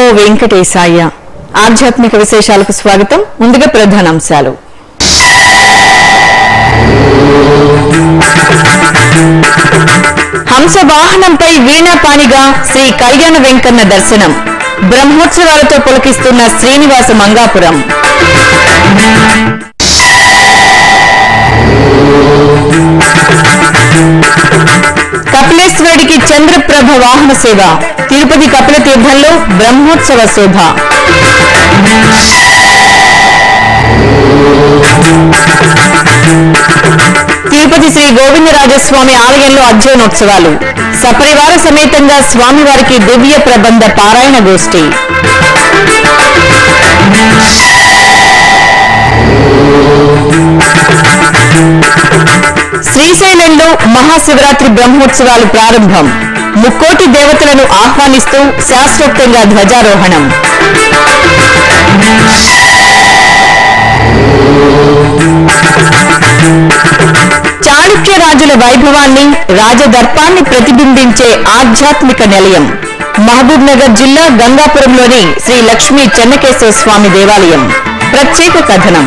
వెంకటేశాయ ఆధ్యాత్మిక విశేషాలకు స్వాగతం ముందుగా ప్రధానాంశాలు హంస వాహనంపై వీణాపాణిగా శ్రీ కళ్యాణ వెంకన్న దర్శనం బ్రహ్మోత్సవాలతో పులకిస్తున్న శ్రీనివాస మంగాపురం కపిలేశ్వరుడికి చంద్రప్రభ వాహన సేవ తిరుపతి కపిల తీర్థంలో బ్రహ్మోత్సవ శోభ తిరుపతి శ్రీ గోవిందరాజస్వామి ఆలయంలో అధ్యయనోత్సవాలు సపరివార సమేతంగా స్వామివారికి దివ్య ప్రబంధ పారాయణ గోష్ఠి శ్రీశైలంలో మహాశివరాత్రి బ్రహ్మోత్సవాలు ప్రారంభం ముక్కోటి దేవతలను ఆహ్వానిస్తూ శాస్త్రోక్తంగా ధ్వజారోహణం చాళుక్య రాజుల వైభవాన్ని రాజదర్పాన్ని ప్రతిబింబించే ఆధ్యాత్మిక నిలయం మహబూబ్ నగర్ జిల్లా గంగాపురంలోని శ్రీ లక్ష్మీ చెన్నకేశ్వర స్వామి దేవాలయం ప్రత్యేక కథనం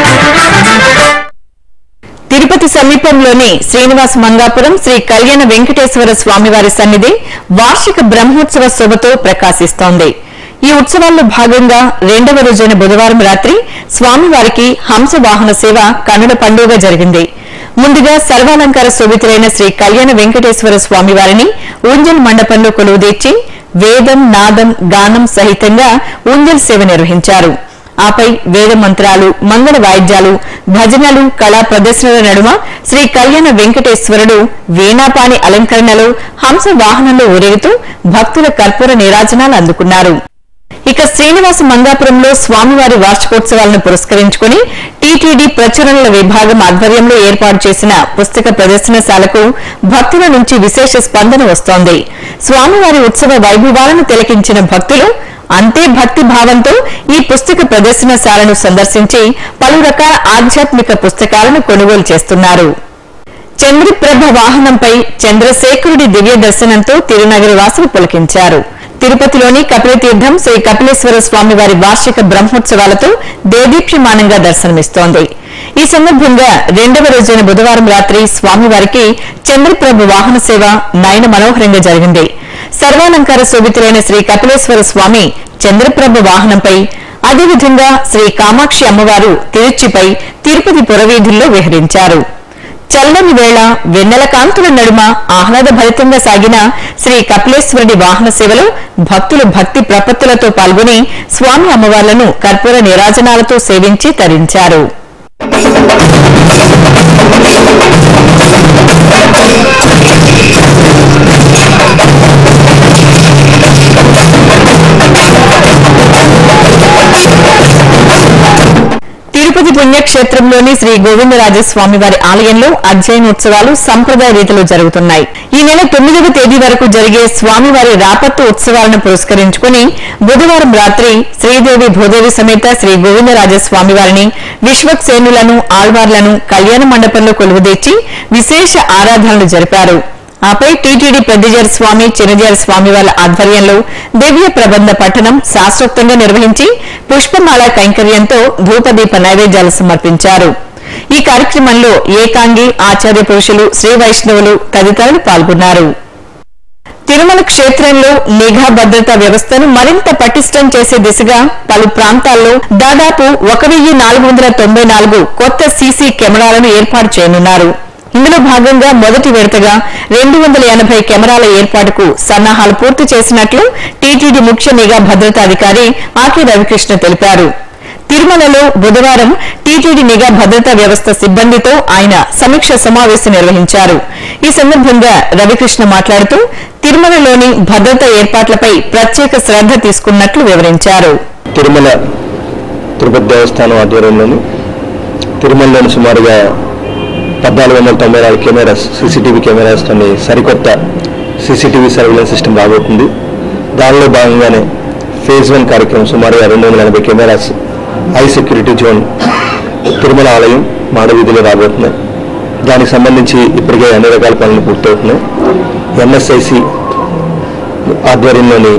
తిరుపతి సమీపంలోని శ్రీనివాస మంగాపురం శ్రీ కళ్యాణ వెంకటేశ్వర స్వామివారి సన్నిధి వార్షిక బ్రహ్మోత్సవ శోభతో ప్రకాశిస్తోంది ఈ ఉత్సవాల్లో భాగంగా రెండవ రోజైన బుధవారం రాత్రి స్వామివారికి హంస వాహన సేవ కన్నుల పండుగ జరిగింది ముందుగా సర్వాలంకార శోభితులైన శ్రీ కళ్యాణ వెంకటేశ్వర స్వామివారిని ఊంజల్ మండపంలో కొలువుదీర్చి వేదం నాదం గానం సహితంగా ఊంజల్ సేవ నిర్వహించారు ఆపై వేద మంత్రాలు మంగళ వాయిద్యాలు భజనలు కళా ప్రదర్శనల నడుమ శ్రీ కళ్యాణ వెంకటేశ్వరుడు వీణాపాని అలంకరణలో హంస వాహనంలో ఊరేగుతూ భక్తుల కర్పూర నీరాజనాలు అందుకున్నారు ఇక శ్రీనివాస మంగాపురంలో స్వామివారి వార్షికోత్సవాలను పురస్కరించుకుని టీటీడీ ప్రచురణల విభాగం ఆధ్వర్యంలో ఏర్పాటు చేసిన పుస్తక ప్రదర్శనశాలకు భక్తుల నుంచి విశేష స్పందన వస్తోంది స్వామివారి ఉత్సవ వైభవాలను తిలకించిన భక్తులు అంతే భక్తి భావంతో ఈ పుస్తక ప్రదర్శనశాలను సందర్శించి పలు రకాల ఆధ్యాత్మిక పుస్తకాలను కొనుగోలు చేస్తున్నారు చంద్రప్రభ వాహనంపై చంద్రశేఖరుడి దివ్య దర్శనంతో తిరునగరి వాసులు పులకించారు తిరుపతిలోని కపిలతీర్థం శ్రీ కపిలేశ్వర స్వామి వారి వార్షిక బ్రహ్మోత్సవాలతో దేదీప్యమానంగా దర్శనమిస్తోంది ఈ సందర్భంగా రెండవ రోజైన బుధవారం రాత్రి స్వామివారికి చంద్రప్రభ వాహన సేవ నయన మనోహరంగా జరిగింది సర్వాలంకార శోభితులైన శ్రీ కపిలేశ్వర స్వామి చంద్రప్రభ వాహనంపై అదేవిధంగా శ్రీ కామాక్షి అమ్మవారు తిరుచిపై తిరుపతి పురవీధుల్లో విహరించారు చల్లని వేళ వెన్నెల కాంతుల నడుమ ఆహ్లాదభరితంగా సాగిన శ్రీ కపిలేశ్వరుడి వాహన సేవలో భక్తులు భక్తి ప్రపత్తులతో పాల్గొని స్వామి అమ్మవార్లను కర్పూర నీరాజనాలతో సేవించి తరించారు తిరుపతి పుణ్యక్షేత్రంలోని శ్రీ గోవిందరాజస్వామి వారి ఆలయంలో అధ్యయనోత్సవాలు సంప్రదాయ రీతిలో జరుగుతున్నాయి ఈ నెల తొమ్మిదవ తేదీ వరకు జరిగే స్వామివారి రాపత్తు ఉత్సవాలను పురస్కరించుకుని బుధవారం రాత్రి శ్రీదేవి భూదేవి సమేత శ్రీ గోవిందరాజస్వామి వారిని విశ్వక్సేనులను ఆళ్వార్లను కళ్యాణ మండపంలో కొలువుదీర్చి విశేష ఆరాధనలు జరిపారు ఆపై టీటీడీ పెద్దజారి స్వామి చిన్నజారి స్వామి వారి ఆధ్వర్యంలో దివ్య ప్రబంధ పఠనం శాస్త్రోక్తంగా నిర్వహించి పుష్పమాల కైంకర్యంతో ధూపదీప నైవేద్యాలు సమర్పించారు ఈ కార్యక్రమంలో ఏకాంగి ఆచార్య పురుషులు శ్రీ వైష్ణవులు తదితరులు పాల్గొన్నారు తిరుమల క్షేత్రంలో నిఘా భద్రతా వ్యవస్థను మరింత పటిష్టం చేసే దిశగా పలు ప్రాంతాల్లో దాదాపు ఒక వెయ్యి నాలుగు వందల తొంభై నాలుగు కొత్త సీసీ కెమెరాలను ఏర్పాటు చేయనున్నారు ఇందులో భాగంగా మొదటి విడతగా రెండు వందల ఎనభై కెమెరాల ఏర్పాటుకు సన్నాహాలు పూర్తి చేసినట్లు టీటీడీ ముఖ్య నిఘా భద్రతాధికారి ఆకే రవికృష్ణ తెలిపారు తిరుమలలో బుధవారం టీటీడీ నిఘా భద్రతా వ్యవస్థ సిబ్బందితో ఆయన సమీక్ష సమావేశం నిర్వహించారు ఈ సందర్భంగా రవికృష్ణ మాట్లాడుతూ తిరుమలలోని భద్రతా ఏర్పాట్లపై ప్రత్యేక శ్రద్ధ తీసుకున్నట్లు వివరించారు తిరుమల తిరుపతి దేవస్థానం ఆధ్వర్యంలోని తిరుమలలోని సుమారుగా పద్నాలుగు వందల తొంభై నాలుగు కెమెరాస్ సీసీటీవీ కెమెరాస్తో సరికొత్త సీసీటీవీ సర్వేలెన్స్ సిస్టమ్ రాబోతుంది దానిలో భాగంగానే ఫేజ్ వన్ కార్యక్రమం సుమారుగా రెండు వందల ఎనభై cameras high security zone Tirumala ఆలయం మాడవీధిలో రాబోతున్నాయి దానికి సంబంధించి ఇప్పటికే అన్ని రకాల పనులు పూర్తవుతున్నాయి ఎన్ఎస్ఐసి ఆధ్వర్యంలోని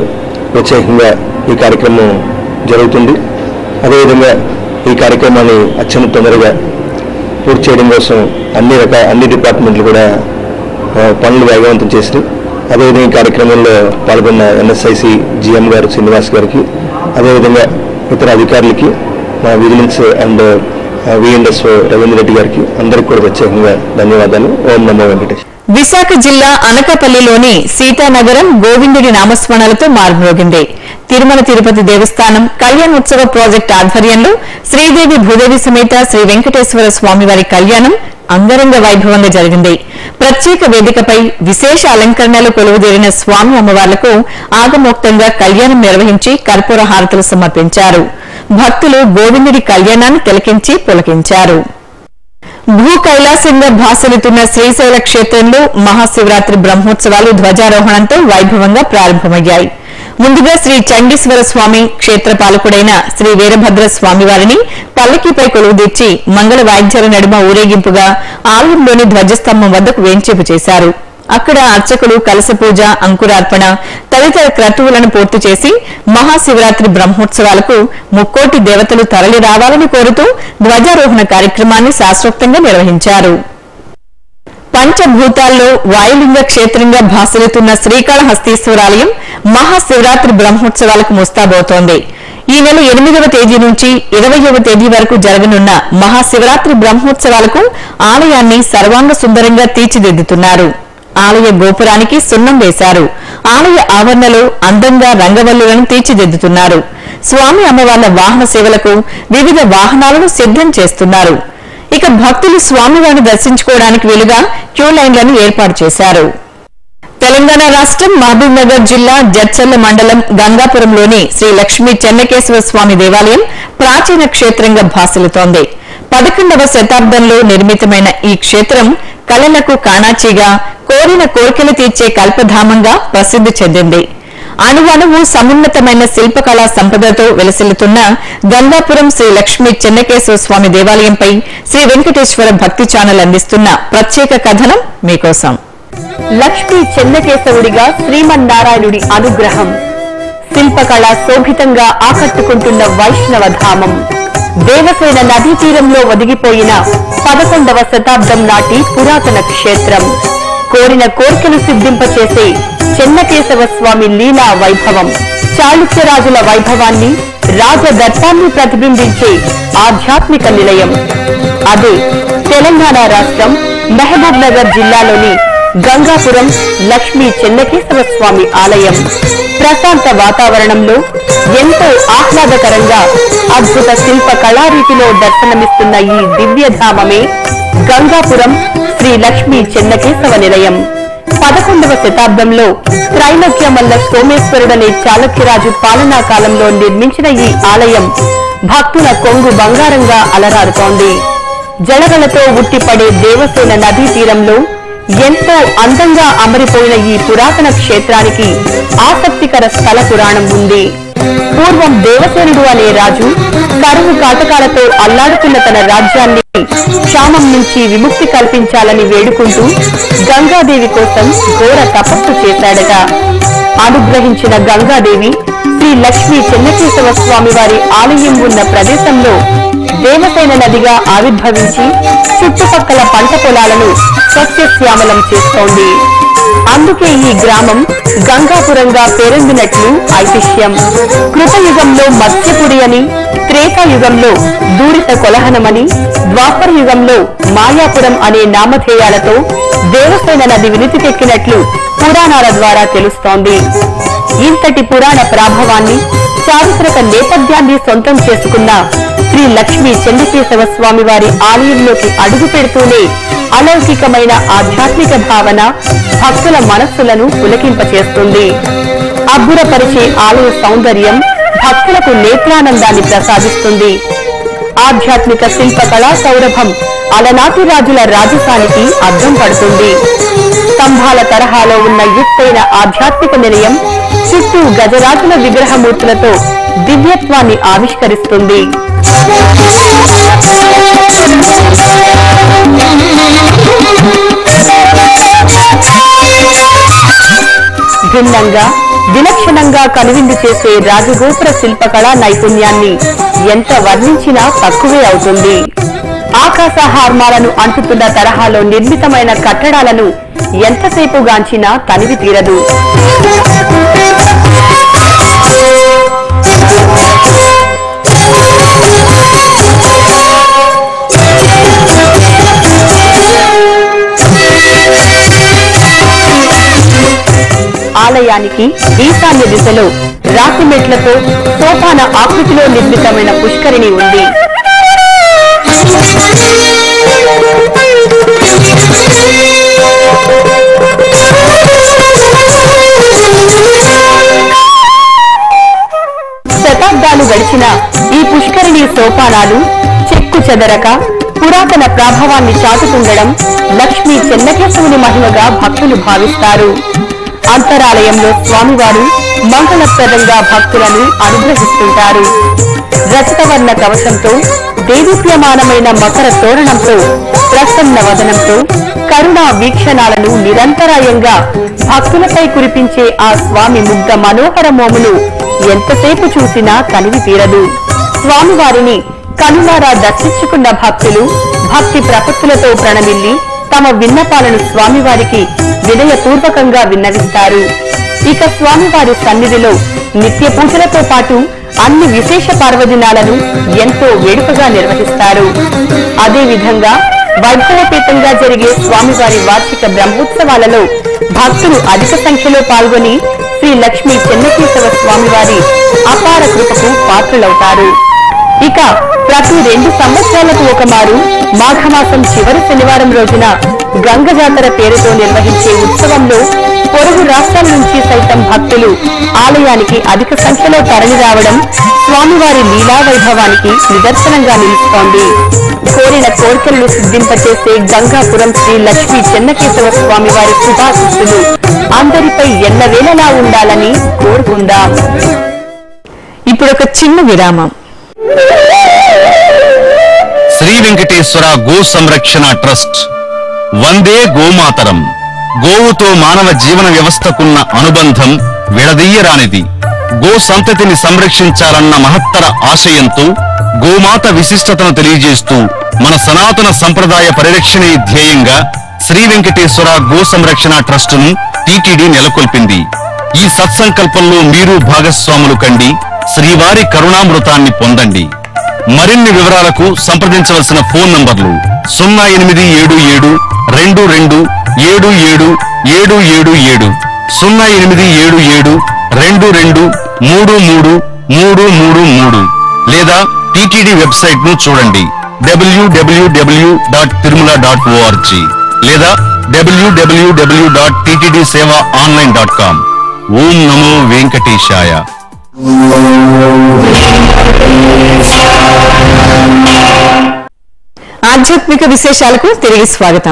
ప్రత్యేకంగా ఈ కార్యక్రమం జరుగుతుంది అదేవిధంగా ఈ కార్యక్రమాన్ని అత్యంత తొందరగా పూర్తి చేయడం కోసం అన్ని రకాల అన్ని డిపార్ట్మెంట్లు కూడా ఆ, పనులు వేగవంతం చేసి అదేవిధంగా ఈ కార్యక్రమంలో పాల్గొన్న ఎన్ఎస్ఐసి జిఎం గారు శ్రీనివాస్ గారికి అదేవిధంగా ఇతర అధికారులకి మా vigilance and VNS Ravindra Reddy గారికి అందరికీ కూడా ప్రత్యేకంగా ధన్యవాదాలు ఓం నమో వెంకటేష్ విశాఖ జిల్లా అనకాపల్లిలోని సీతానగరం గోవిందుడి నామస్మరణలతో మారుమ్రోగింది తిరుమల తిరుపతి దేవస్థానం కళ్యాణోత్సవ ప్రాజెక్టు ఆధ్వర్యంలో శ్రీదేవి భూదేవి సమేత శ్రీ వెంకటేశ్వర స్వామివారి కళ్యాణం అంగరంగ వైభవంగా జరిగింది ప్రత్యేక వేదికపై విశేష అలంకరణలు కొలువుదీరిన స్వామి అమ్మవార్లకు ఆగమోక్తంగా కళ్యాణం నిర్వహించి కర్పూర హారతులు సమర్పించారు భక్తులు గోవిందుడి కళ్యాణాన్ని తిలకించి పులకించారు భూ కైలాసంగా భాసలుతున్న శ్రీశైల క్షేత్రంలో మహాశివరాత్రి బ్రహ్మోత్సవాలు ధ్వజారోహణంతో వైభవంగా ప్రారంభమయ్యాయి ముందుగా శ్రీ చండీశ్వర స్వామి క్షేత్ర పాలకుడైన శ్రీ వీరభద్ర స్వామివారిని పల్లకీపై కొలువుదీర్చి మంగళ వాయిద్యాల నడుమ ఊరేగింపుగా ఆలయంలోని ధ్వజస్తంభం వద్దకు వేంచేపు చేశారు అక్కడ అర్చకులు కలశ పూజ అంకురార్పణ తదితర క్రతువులను పూర్తి చేసి మహాశివరాత్రి బ్రహ్మోత్సవాలకు ముక్కోటి దేవతలు తరలి రావాలని కోరుతూ ధ్వజారోహణ కార్యక్రమాన్ని శాస్త్రోక్తంగా నిర్వహించారు పంచభూతాల్లో వాయులింగ క్షేత్రంగా భాసలుతున్న శ్రీకాళహస్తీశ్వరాలయం మహాశివరాత్రి బ్రహ్మోత్సవాలకు ముస్తాబోతోంది ఈ నెల ఎనిమిదవ తేదీ నుంచి ఇరవయవ తేదీ వరకు జరగనున్న మహాశివరాత్రి బ్రహ్మోత్సవాలకు ఆలయాన్ని సర్వాంగ సుందరంగా తీర్చిదిద్దుతున్నారు ఆలయ గోపురానికి సున్నం వేశారు ఆలయ ఆవరణలో అందంగా రంగవల్లులను తీర్చిదిద్దుతున్నారు స్వామి అమ్మవార్ల వాహన సేవలకు వివిధ వాహనాలను సిద్ధం చేస్తున్నారు ఇక భక్తులు స్వామివారిని దర్శించుకోవడానికి వీలుగా క్యూ లైన్లను ఏర్పాటు చేశారు తెలంగాణ రాష్ట్రం మహబూబ్ నగర్ జిల్లా జడ్చర్ల మండలం గంగాపురంలోని శ్రీ లక్ష్మీ చెన్నకేశ్వర స్వామి దేవాలయం ప్రాచీన క్షేత్రంగా భాసిల్లుతోంది పదకొండవ శతాబ్దంలో నిర్మితమైన ఈ క్షేత్రం కళలకు కాణాచిగా కోరిన కోరికలు తీర్చే కల్పధామంగా ప్రసిద్ధి చెందింది అణువణువు సమున్నతమైన శిల్పకళా సంపదతో వెలసిల్లుతున్న గంగాపురం శ్రీ లక్ష్మీ చెన్నకేశ్వర స్వామి దేవాలయంపై శ్రీ వెంకటేశ్వర భక్తి ఛానల్ అందిస్తున్న ప్రత్యేక కథనం మీకోసం లక్ష్మీ చెన్నకేశవుడిగా శ్రీమన్నారాయణుడి అనుగ్రహం శిల్పకళ శోభితంగా ఆకట్టుకుంటున్న వైష్ణవ ధామం దేవసేన నదీ తీరంలో ఒదిగిపోయిన పదకొండవ శతాబ్దం నాటి పురాతన క్షేత్రం కోరిన కోర్కెలు సిద్ధింపచేసే చెన్నకేశవ స్వామి లీలా వైభవం చాళుక్యరాజుల వైభవాన్ని రాజదత్తాన్ని ప్రతిబింబించే ఆధ్యాత్మిక నిలయం అదే తెలంగాణ రాష్ట్రం మహబూబ్ నగర్ జిల్లాలోని గంగాపురం లక్ష్మీ చెన్నకేశ్వర స్వామి ఆలయం ప్రశాంత వాతావరణంలో ఎంతో ఆహ్లాదకరంగా అద్భుత శిల్ప కళారీతిలో దర్శనమిస్తున్న ఈ దివ్యధామమే గంగాపురం శ్రీ లక్ష్మీ చెన్నకేశవ నిలయం పదకొండవ శతాబ్దంలో త్రైలోక్యమల్ల సోమేశ్వరుడనే చాళుక్యరాజు పాలనా కాలంలో నిర్మించిన ఈ ఆలయం భక్తుల కొంగు బంగారంగా అలరారుతోంది జలగలతో ఉట్టిపడే దేవసేన నదీ తీరంలో ఎంతో అందంగా అమరిపోయిన ఈ పురాతన క్షేత్రానికి ఆసక్తికర స్థల పురాణం ఉంది పూర్వం దేవసేనుడు అనే రాజు కరువు కాటకాలతో అల్లాడుతున్న తన రాజ్యాన్ని క్షామం నుంచి విముక్తి కల్పించాలని వేడుకుంటూ గంగాదేవి కోసం ఘోర తపస్సు చేశాడట అనుగ్రహించిన గంగాదేవి శ్రీ లక్ష్మీ చెన్నకేశవ స్వామి వారి ఆలయం ఉన్న ప్రదేశంలో దేవసేన నదిగా ఆవిర్భవించి చుట్టుపక్కల పంట పొలాలను సస్యశ్యామలం చేస్తోంది అందుకే ఈ గ్రామం గంగాపురంగా పేరొందినట్లు ఐతిహ్యం కృతయుగంలో మత్స్యపురి అని త్రేతాయుగంలో దూరిత కొలహనమని ద్వాపర యుగంలో మాయాపురం అనే నామధేయాలతో దేవసేన నది వినితికెక్కినట్లు పురాణాల ద్వారా తెలుస్తోంది ఇంతటి పురాణ ప్రాభవాన్ని చారిత్రక నేపథ్యాన్ని సొంతం చేసుకున్న శ్రీ లక్ష్మీ చెన్నకేశవ స్వామి వారి ఆలయంలోకి అడుగు పెడుతూనే అలౌకికమైన ఆధ్యాత్మిక భావన భక్తుల మనస్సులను పులకింపచేస్తుంది అబ్బురపరిచే ఆలయ సౌందర్యం భక్తులకు నేత్రానందాన్ని ప్రసాదిస్తుంది ఆధ్యాత్మిక శిల్ప కళా సౌరభం అలనాటి రాజుల రాజసానికి అద్దం పడుతుంది స్తంభాల తరహాలో ఉన్న ఎత్తైన ఆధ్యాత్మిక నిలయం చుట్టూ గజరాజుల విగ్రహమూర్తులతో దివ్యత్వాన్ని ఆవిష్కరిస్తుంది భిన్నంగా విలక్షణంగా కనువిందు చేసే రాజగోపుర శిల్పకళ నైపుణ్యాన్ని ఎంత వర్ణించినా తక్కువే అవుతుంది ఆకాశ హార్మాలను అంటుతున్న తరహాలో నిర్మితమైన కట్టడాలను ఎంతసేపు గాంచినా తనివి తీరదు ఆలయానికి ఈశాన్య దిశలో రాతి మెట్లతో సోపాన ఆకృతిలో నిర్మితమైన పుష్కరిణి ఉంది శతాబ్దాలు గడిచిన ఈ పుష్కరిణి సోపానాలు చెక్కు చెదరక పురాతన ప్రభావాన్ని చాటుతుండడం లక్ష్మీ చెన్నకేశవుని మహిమగా భక్తులు భావిస్తారు అంతరాలయంలో స్వామివారు మంగళప్రదంగా భక్తులను అనుగ్రహిస్తుంటారు రజతవర్ణ కవచంతో దేదీప్యమానమైన మకర తోరణంతో ప్రసన్న వదనంతో కరుణా వీక్షణాలను నిరంతరాయంగా భక్తులపై కురిపించే ఆ స్వామి ముగ్ధ మనోహర మోమును ఎంతసేపు చూసినా కనివి తీరదు స్వామివారిని కనులారా దర్శించుకున్న భక్తులు భక్తి ప్రపత్తులతో ప్రణమిల్లి తమ విన్నపాలను స్వామివారికి వినయపూర్వకంగా విన్నవిస్తారు ఇక స్వామివారి సన్నిధిలో నిత్య పూజలతో పాటు అన్ని విశేష పర్వదినాలను ఎంతో వేడుకగా నిర్వహిస్తారు అదే విధంగా వైభవపేతంగా జరిగే స్వామివారి వార్షిక బ్రహ్మోత్సవాలలో భక్తులు అధిక సంఖ్యలో పాల్గొని శ్రీ లక్ష్మీ చెన్నకేశవ స్వామివారి అపార కృపకు పాత్రులవుతారు ఇక ప్రతి రెండు సంవత్సరాలకు ఒకమారు మాఘమాసం చివరి శనివారం రోజున గంగ జాతర పేరుతో నిర్వహించే ఉత్సవంలో పొరుగు రాష్ట్రాల నుంచి సైతం భక్తులు ఆలయానికి అధిక సంఖ్యలో తరలి రావడం స్వామివారి లీలా వైభవానికి నిదర్శనంగా నిలుస్తోంది కోరిన కోరికలను సిద్ధింపచేసే గంగాపురం శ్రీ లక్ష్మీ చెన్నకేశవ స్వామివారి శుభాశిస్సులు అందరిపై ఎల్లవేళలా ఉండాలని కోరుకుందాం ఇప్పుడు ఒక చిన్న విరామం శ్రీ వెంకటేశ్వర గో సంరక్షణ ట్రస్ట్ వందే గోమాతరం గోవుతో మానవ జీవన వ్యవస్థకున్న అనుబంధం విడదీయరానిది గో సంతతిని సంరక్షించాలన్న మహత్తర ఆశయంతో గోమాత విశిష్టతను తెలియజేస్తూ మన సనాతన సంప్రదాయ పరిరక్షణే ధ్యేయంగా శ్రీ వెంకటేశ్వర గో సంరక్షణ ట్రస్టును టీటీడీ నెలకొల్పింది ఈ సత్సంకల్పంలో మీరు భాగస్వాములు కండి శ్రీవారి కరుణామృతాన్ని పొందండి మరిన్ని వివరాలకు సంప్రదించవలసిన ఫోన్ నంబర్లు సున్నా ఎనిమిది ఏడు ఏడు రెండు రెండు ఏడు ఏడు ఏడు ఏడు ఏడు సున్నా ఎనిమిది ఏడు ఏడు రెండు రెండు మూడు మూడు మూడు మూడు మూడు లేదా టిటిడి వెబ్సైట్ ను చూడండి W W W dot Tirumala dot O R G లేదా W W W dot TTD seva online dot com ఓం నమో వెంకటేశాయ ఆధ్యాత్మిక విశేషాలకు తిరిగి స్వాగతం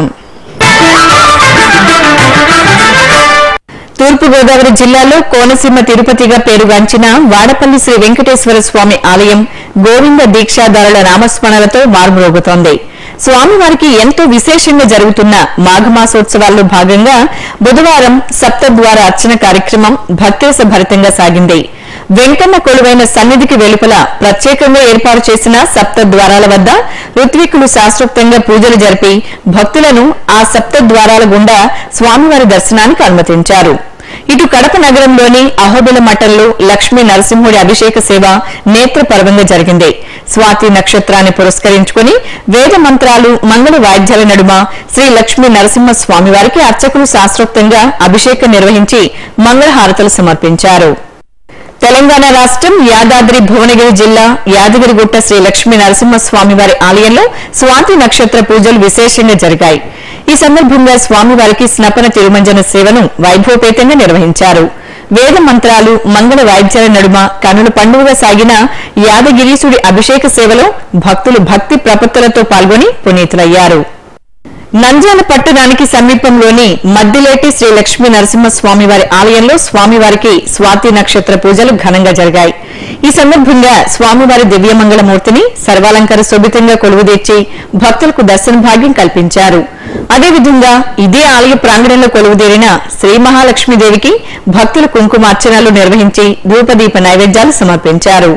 తూర్పుగోదావరి జిల్లాలో కోనసీమ తిరుపతిగా పేరుగాంచిన వాడపల్లి శ్రీ వెంకటేశ్వర స్వామి ఆలయం గోవింద దీక్షాదారుల నామస్మరణలతో మార్మోగుతోంది స్వామివారికి ఎంతో విశేషంగా జరుగుతున్న మాఘమాసోత్సవాల్లో భాగంగా బుధవారం సప్తద్వార అర్చన కార్యక్రమం భక్తేశ భరితంగా సాగింది వెంకన్న కొలువైన సన్నిధికి వెలుపల ప్రత్యేకంగా ఏర్పాటు చేసిన సప్త ద్వారాల వద్ద ఋత్వికులు శాస్త్రోక్తంగా పూజలు జరిపి భక్తులను ఆ సప్త ద్వారాల గుండా స్వామివారి దర్శనానికి అనుమతించారు ఇటు కడప నగరంలోని అహోబిల మఠంలో లక్ష్మీ నరసింహుడి అభిషేక సేవ నేత్రపర్వంగా జరిగింది స్వాతి నక్షత్రాన్ని పురస్కరించుకుని వేద మంత్రాలు మంగళ వాయిద్యాల నడుమ శ్రీ లక్ష్మీ నరసింహ స్వామివారికి అర్చకులు శాస్త్రోక్తంగా అభిషేకం నిర్వహించి మంగళహారతులు సమర్పించారు తెలంగాణ రాష్ట్రం యాదాద్రి భువనగిరి జిల్లా యాదగిరిగుట్ట శ్రీ లక్ష్మీ నరసింహస్వామి వారి ఆలయంలో స్వాతి నక్షత్ర పూజలు విశేషంగా జరిగాయి ఈ సందర్భంగా స్వామివారికి స్నపన తిరుమంజన సేవను వైభవపేతంగా నిర్వహించారు వేద మంత్రాలు మంగళ వాయిద్యాల నడుమ కనుల పండుగగా సాగిన యాదగిరీసుడి అభిషేక సేవలో భక్తులు భక్తి ప్రపత్తులతో పాల్గొని పునీతులయ్యారు నంద్యాల పట్టణానికి సమీపంలోని మద్దిలేటి శ్రీ లక్ష్మీ నరసింహస్వామి వారి ఆలయంలో స్వామివారికి స్వాతి నక్షత్ర పూజలు ఘనంగా జరిగాయి ఈ సందర్భంగా స్వామివారి దివ్యమంగళమూర్తిని సర్వాలంకార శోభితంగా కొలువుదీర్చి భక్తులకు దర్శన భాగ్యం కల్పించారు అదేవిధంగా ఇదే ఆలయ ప్రాంగణంలో కొలువుదీరిన శ్రీ మహాలక్ష్మీదేవికి భక్తులు కుంకుమార్చనలు నిర్వహించి ధూపదీప నైవేద్యాలు సమర్పించారు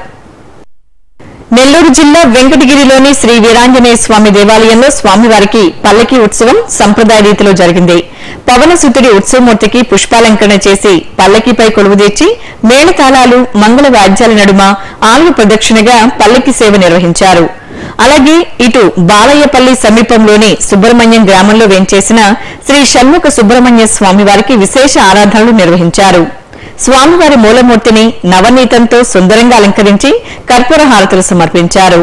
నెల్లూరు జిల్లా వెంకటగిరిలోని శ్రీ వీరాంజనేయ స్వామి దేవాలయంలో స్వామివారికి పల్లకి ఉత్సవం సంప్రదాయ రీతిలో జరిగింది పవనసుతుడి ఉత్సవమూర్తికి పుష్పాలంకరణ చేసి పల్లకిపై కొలువుదీర్చి మేళతాళాలు మంగళ వాద్యాల నడుమ ఆలయ ప్రదక్షిణగా పల్లకి సేవ నిర్వహించారు అలాగే ఇటు బాలయ్యపల్లి సమీపంలోని సుబ్రహ్మణ్యం గ్రామంలో వేంచేసిన శ్రీ షణ్ముఖ సుబ్రహ్మణ్య స్వామివారికి విశేష ఆరాధనలు నిర్వహించారు స్వామివారి మూలమూర్తిని నవనీతంతో సుందరంగా అలంకరించి కర్పూర హారతులు సమర్పించారు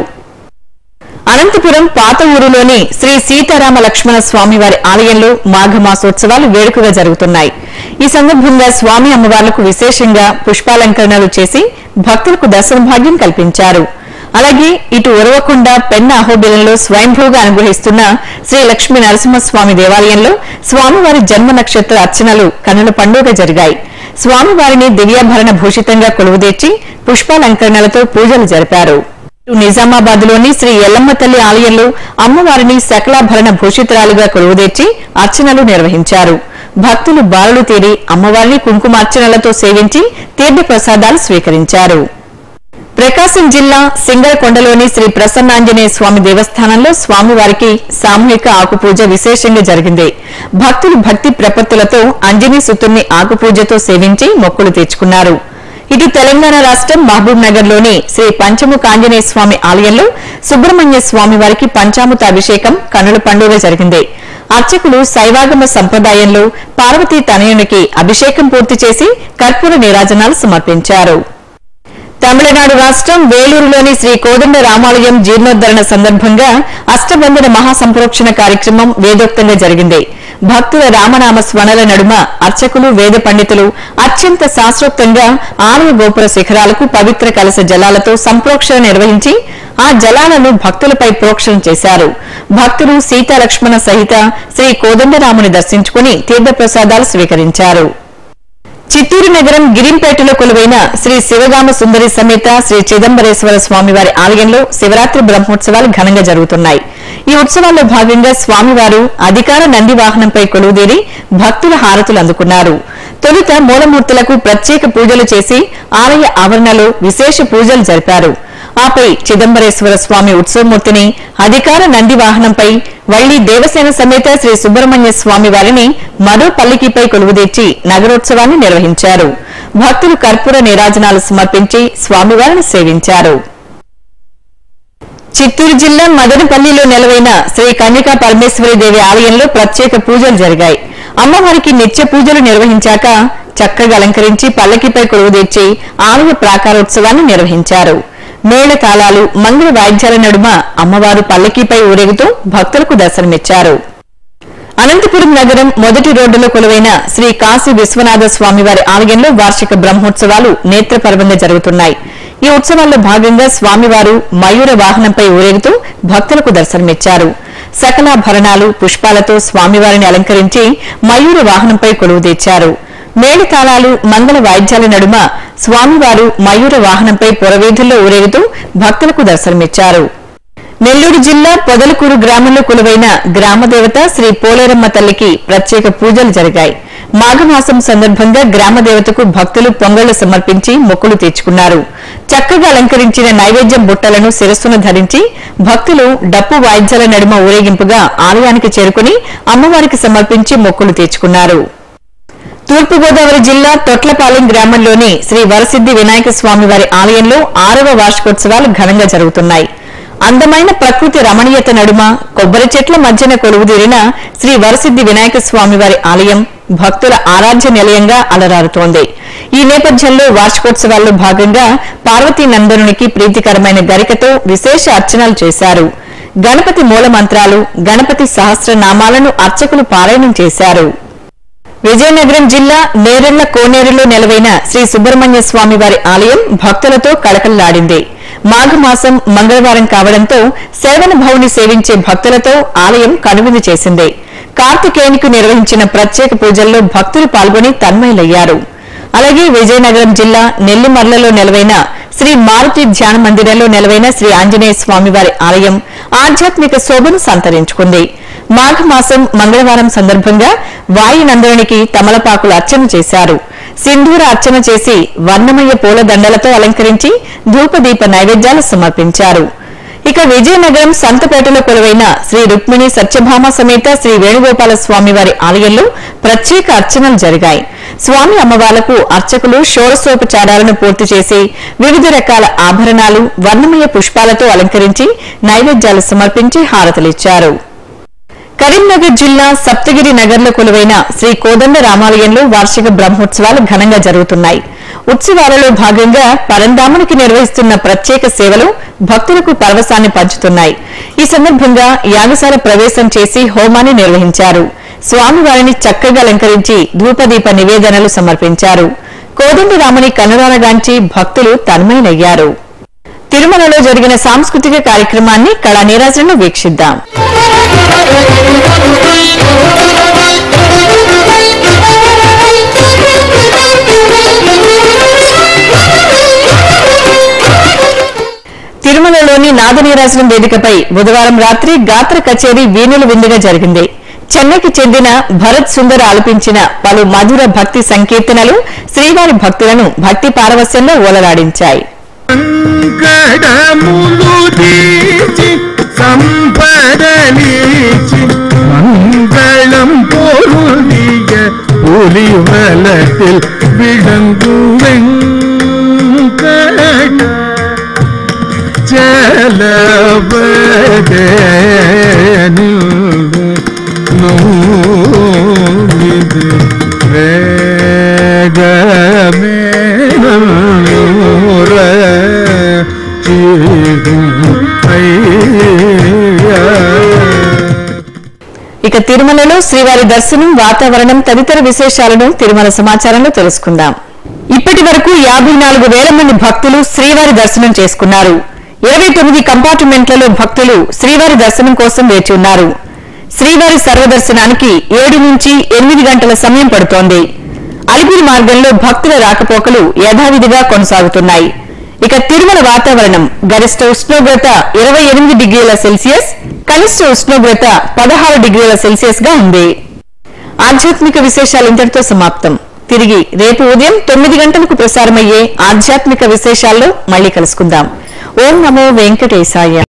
అనంతపురం పాత ఊరులోని శ్రీ సీతారామ లక్ష్మణ స్వామివారి ఆలయంలో మాఘమాసోత్సవాలు వేడుకగా జరుగుతున్నాయి ఈ సందర్భంగా స్వామి అమ్మవార్లకు విశేషంగా పుష్పాలంకరణలు చేసి భక్తులకు దర్శన భాగ్యం కల్పించారు అలాగే ఇటు ఉరవకొండ పెన్న అహోబిలంలో స్వయంభూగా అనుగ్రహిస్తున్న శ్రీ లక్ష్మీ నరసింహస్వామి దేవాలయంలో స్వామివారి జన్మ నక్షత్ర అర్చనలు కన్నుల పండుగ జరిగాయి స్వామివారిని దివ్యాభరణ భూషితంగా కొలువుదీర్చి పుష్పాలంకరణలతో పూజలు జరిపారు నిజామాబాద్ లోని శ్రీ ఎల్లమ్మ తల్లి ఆలయంలో అమ్మవారిని సకలాభరణ భూషితురాలుగా కొలువుదీర్చి అర్చనలు నిర్వహించారు భక్తులు బారులు తీరి అమ్మవారిని కుంకుమార్చనలతో సేవించి తీర్థ ప్రసాదాలు స్వీకరించారు ప్రకాశం జిల్లా సింగరకొండలోని శ్రీ ప్రసన్నాంజనేయ స్వామి దేవస్థానంలో స్వామివారికి సామూహిక ఆకుపూజ విశేషంగా జరిగింది భక్తులు భక్తి ప్రపత్తులతో అంజనీ సుతుణ్ణి ఆకుపూజతో సేవించి మొక్కులు తీర్చుకున్నారు ఇటు తెలంగాణ రాష్ట్రం మహబూబ్ నగర్ లోని శ్రీ పంచముఖ ఆంజనేయ స్వామి ఆలయంలో సుబ్రహ్మణ్య స్వామి వారికి పంచామృత అభిషేకం కన్నుల పండుగ జరిగింది అర్చకులు శైవాగమ సంప్రదాయంలో పార్వతీ తనయునికి అభిషేకం పూర్తి చేసి కర్పూర నీరాజనాలు సమర్పించారు తమిళనాడు రాష్ట్రం వేలూరులోని శ్రీ కోదండ రామాలయం జీర్ణోద్ధరణ సందర్భంగా అష్టబంధన మహాసంప్రోక్షణ కార్యక్రమం వేదోక్తంగా జరిగింది భక్తుల రామనామ స్మరణల నడుమ అర్చకులు వేద పండితులు అత్యంత శాస్త్రోక్తంగా ఆలయ గోపుర శిఖరాలకు పవిత్ర కలశ జలాలతో సంప్రోక్షణ నిర్వహించి ఆ జలాలను భక్తులపై ప్రోక్షణ చేశారు భక్తులు సీతాలక్ష్మణ సహిత శ్రీ కోదండరాముని దర్శించుకుని తీర్థప్రసాదాలు స్వీకరించారు చిత్తూరు నగరం గిరింపేటలో కొలువైన శ్రీ శివగామ సుందరి సమేత శ్రీ చిదంబరేశ్వర స్వామివారి ఆలయంలో శివరాత్రి బ్రహ్మోత్సవాలు ఘనంగా జరుగుతున్నాయి ఈ ఉత్సవాల్లో భాగంగా స్వామివారు అధికార నంది వాహనంపై కొలువుదీరి భక్తుల హారతులు అందుకున్నారు తొలుత మూలమూర్తులకు ప్రత్యేక పూజలు చేసి ఆలయ ఆవరణలో విశేష పూజలు జరిపారు ఆపై చిదంబరేశ్వర స్వామి ఉత్సవమూర్తిని అధికార నంది వాహనంపై వళ్లి దేవసేన సమేత శ్రీ సుబ్రహ్మణ్య స్వామి వారిని మరో పల్లికిపై కొలువుదీర్చి నగరోత్సవాన్ని నిర్వహించారు భక్తులు కర్పూర నీరాజనాలు సమర్పించి స్వామివారిని సేవించారు చిత్తూరు జిల్లా మదనపల్లిలో నెలవైన శ్రీ కన్యకా పరమేశ్వరి దేవి ఆలయంలో ప్రత్యేక పూజలు జరిగాయి అమ్మవారికి నిత్య పూజలు నిర్వహించాక చక్కగా అలంకరించి పల్లకిపై కొలువుదీర్చి ఆలయ ప్రాకారోత్సవాన్ని నిర్వహించారు మేళ తాళాలు మంగళ వాయిద్యాల నడుమ అమ్మవారు పల్లకీపై ఊరేగుతూ భక్తులకు దర్శనమిచ్చారు అనంతపురం నగరం మొదటి రోడ్డులో కొలువైన శ్రీ కాశీ విశ్వనాథ స్వామివారి ఆలయంలో వార్షిక బ్రహ్మోత్సవాలు నేత్రపర్వంగా జరుగుతున్నాయి ఈ ఉత్సవాల్లో భాగంగా స్వామివారు మయూర వాహనంపై ఊరేగుతూ భక్తులకు దర్శనమిచ్చారు సకలాభరణాలు పుష్పాలతో స్వామివారిని అలంకరించి మయూర వాహనంపై కొలువు తెచ్చారు మేళతాళాలు మంగళ వాయిద్యాల నడుమ స్వామివారు మయూర వాహనంపై పురవీధుల్లో ఊరేగుతూ భక్తులకు దర్శనమిచ్చారు నెల్లూరు జిల్లా పొదలకూరు గ్రామంలో కొలువైన గ్రామదేవత శ్రీ పోలేరమ్మ తల్లికి ప్రత్యేక పూజలు జరిగాయి మాఘమాసం సందర్భంగా గ్రామదేవతకు భక్తులు పొంగళ్లు సమర్పించి మొక్కులు తీర్చుకున్నారు చక్కగా అలంకరించిన నైవేద్యం బుట్టలను శిరస్సును ధరించి భక్తులు డప్పు వాయిద్యాల నడుమ ఊరేగింపుగా ఆలయానికి చేరుకుని అమ్మవారికి సమర్పించి మొక్కులు తీర్చుకున్నారు తూర్పుగోదావరి జిల్లా తొట్లపాలెం గ్రామంలోని శ్రీ వరసిద్ది వినాయక స్వామి వారి ఆలయంలో ఆరవ వార్షికోత్సవాలు ఘనంగా జరుగుతున్నాయి అందమైన ప్రకృతి రమణీయత నడుమ కొబ్బరి చెట్ల మధ్యన కొలువుదీరిన శ్రీ వరసిద్ది వినాయక స్వామి వారి ఆలయం భక్తుల ఆరాధ్య నిలయంగా అలరారుతోంది ఈ నేపథ్యంలో వార్షికోత్సవాల్లో భాగంగా పార్వతీ నందనునికి ప్రీతికరమైన గరికతో విశేష అర్చనలు చేశారు గణపతి మూలమంత్రాలు గణపతి సహస్రనామాలను అర్చకులు పారాయణం చేశారు విజయనగరం జిల్లా నేరెళ్ల కోనేరులో నెలవైన శ్రీ సుబ్రహ్మణ్య స్వామి వారి ఆలయం భక్తులతో కళకళలాడింది మాఘమాసం మంగళవారం కావడంతో సేవన భవుని సేవించే భక్తులతో ఆలయం కనువిందు చేసింది కార్తికేయునికి నిర్వహించిన ప్రత్యేక పూజల్లో భక్తులు పాల్గొని తన్మయులయ్యారు అలాగే విజయనగరం జిల్లా నెల్లిమర్లలో నెలవైన శ్రీ మారుతి ధ్యాన మందిరంలో నెలవైన శ్రీ ఆంజనేయ స్వామివారి ఆలయం ఆధ్యాత్మిక శోభను సంతరించుకుంది మాఘమాసం మంగళవారం సందర్భంగా వాయునందరునికి తమలపాకులు అర్చన చేశారు సింధూర అర్చన చేసి వర్ణమయ పూల దండలతో అలంకరించి ధూపదీప నైవేద్యాలు సమర్పించారు ఇక విజయనగరం సంతపేటలో కొలువైన శ్రీ రుక్మిణి సత్యభామ సమేత శ్రీ వేణుగోపాల స్వామి వారి ఆలయంలో ప్రత్యేక అర్చనలు జరిగాయి స్వామి అమ్మవార్లకు అర్చకులు షోడశోపచారాలను పూర్తి చేసి వివిధ రకాల ఆభరణాలు వర్ణమయ పుష్పాలతో అలంకరించి నైవేద్యాలు సమర్పించి హారతలిచ్చారు కరీంనగర్ జిల్లా సప్తగిరి నగర్లో కొలువైన శ్రీ కోదండ రామాలయంలో వార్షిక బ్రహ్మోత్సవాలు ఘనంగా జరుగుతున్నాయి ఉత్సవాలలో భాగంగా పరంధామునికి నిర్వహిస్తున్న ప్రత్యేక సేవలు భక్తులకు పరవశాన్ని పంచుతున్నాయి ఈ సందర్భంగా యాగశాల ప్రవేశం చేసి హోమాన్ని నిర్వహించారు స్వామివారిని చక్కగా అలంకరించి ధూపదీప నివేదనలు సమర్పించారు కోదండరాముని కనురాలగాంచి భక్తులు తన్మయులయ్యారు తిరుమలలో జరిగిన సాంస్కృతిక కార్యక్రమాన్ని కళా నీరాజను వీక్షిద్దాం తిరుమలలోని నాదనీరాజనం వేదికపై బుధవారం రాత్రి గాత్ర కచేరీ వీణుల విందుగా జరిగింది చెన్నైకి చెందిన భరత్ సుందర్ ఆలపించిన పలు మధుర భక్తి సంకీర్తనలు శ్రీవారి భక్తులను భక్తి పారవస్యంలో ఓలలాడించాయి సంకటములు తీర్చి సంపదలిచి మంగళం பொருளிய புலி வலத்தில் விளங்கு வெங்கட ஜலபதனில் நூலிது வேகமே நூற ఇక తిరుమలలో శ్రీవారి దర్శనం వాతావరణం తదితర విశేషాలను తిరుమల సమాచారంలో తెలుసుకుందాం ఇప్పటి వరకు యాభై నాలుగు వేల మంది భక్తులు శ్రీవారి దర్శనం చేసుకున్నారు ఇరవై తొమ్మిది కంపార్ట్మెంట్లలో భక్తులు శ్రీవారి దర్శనం కోసం వేచి ఉన్నారు శ్రీవారి సర్వదర్శనానికి ఏడు నుంచి ఎనిమిది గంటల సమయం పడుతోంది అలిపిరి మార్గంలో భక్తుల రాకపోకలు యథావిధిగా కొనసాగుతున్నాయి ఇక తిరుమల వాతావరణం గరిష్ట ఉష్ణోగ్రత ఇరవై ఎనిమిది డిగ్రీల సెల్సియస్ కనిష్ట ఉష్ణోగ్రత పదహారు డిగ్రీల సెల్సియస్ గా ఉంది ఆధ్యాత్మిక విశేషాలు ఇంతటితో సమాప్తం తిరిగి రేపు ఉదయం తొమ్మిది గంటలకు ప్రసారమయ్యే ఆధ్యాత్మిక విశేషాల్లో మళ్ళీ కలుసుకుందాం ఓం నమో వెంకటేశాయ